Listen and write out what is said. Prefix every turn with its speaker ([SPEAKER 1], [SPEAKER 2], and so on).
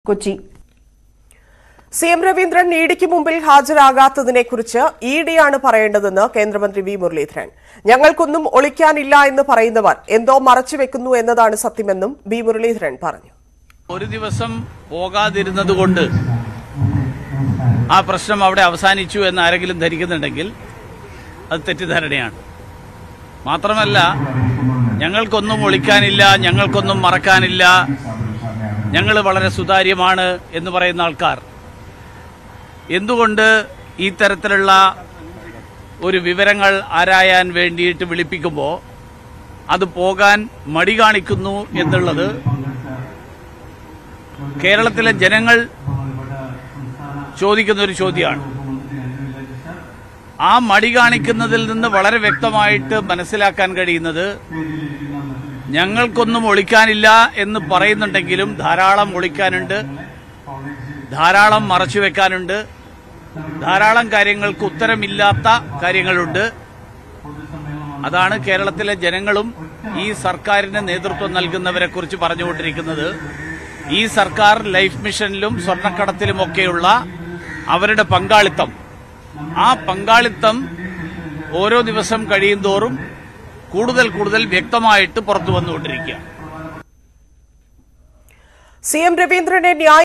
[SPEAKER 1] Kochi C M Raveendran ഇഡിക്ക് മുമ്പിൽ ഹാജരാകാത്തതിനെക്കുറിച്ച് ഇ ഡിയാണ് പറയേണ്ടതെന്ന് കേന്ദ്രമന്ത്രി വി മുരളീധരൻ ഞങ്ങൾക്കൊന്നും ഒളിക്കാനില്ല എന്ന് പറയുന്നവർ എന്തോ മറച്ചുവെക്കുന്നു എന്നതാണ് സത്യമെന്നും വി മുരളീധരൻ പറഞ്ഞു
[SPEAKER 2] ഒരു ദിവസം പോകാതിരുന്നത് കൊണ്ട് ആ പ്രശ്നം അവിടെ അവസാനിച്ചു എന്ന് ആരെങ്കിലും ധരിക്കുന്നുണ്ടെങ്കിൽ അത് തെറ്റിദ്ധാരണയാണ് മാത്രമല്ല ഞങ്ങൾക്കൊന്നും ഒളിക്കാനില്ല ഞങ്ങൾക്കൊന്നും മറക്കാനില്ല ഞങ്ങൾ വളരെ സുതാര്യമാണ് എന്ന് പറയുന്ന ആൾക്കാർ എന്തുകൊണ്ട് ഈ തരത്തിലുള്ള ഒരു വിവരങ്ങൾ ആരായാൻ വേണ്ടിയിട്ട് വിളിപ്പിക്കുമ്പോൾ അത് പോകാൻ മടി കാണിക്കുന്നു എന്നുള്ളത് കേരളത്തിലെ ജനങ്ങൾ ചോദിക്കുന്ന ഒരു ചോദ്യമാണ് ആ മടി കാണിക്കുന്നതിൽ നിന്ന് വളരെ വ്യക്തമായിട്ട് മനസ്സിലാക്കാൻ കഴിയുന്നത് ഞങ്ങൾക്കൊന്നും ഒളിക്കാനില്ല എന്ന് പറയുന്നുണ്ടെങ്കിലും ധാരാളം ഒളിക്കാനുണ്ട് ധാരാളം മറച്ചു വെക്കാനുണ്ട് ധാരാളം കാര്യങ്ങൾക്ക് ഉത്തരമില്ലാത്ത കാര്യങ്ങളുണ്ട് അതാണ് കേരളത്തിലെ ജനങ്ങളും ഈ സർക്കാരിന് നേതൃത്വം നൽകുന്നവരെ കുറിച്ച് പറഞ്ഞുകൊണ്ടിരിക്കുന്നത് ഈ സർക്കാർ ലൈഫ് മിഷനിലും സ്വർണ്ണക്കടത്തിലുമൊക്കെയുള്ള അവരുടെ പങ്കാളിത്തം ആ പങ്കാളിത്തം ഓരോ ദിവസം കഴിയുന്തോറും കൂടുതൽ കൂടുതൽ വ്യക്തമായിട്ട് പുറത്തു വന്നുകൊണ്ടിരിക്കുകയാണ്
[SPEAKER 1] സി എം രവീന്ദ്രനെ ന്യായ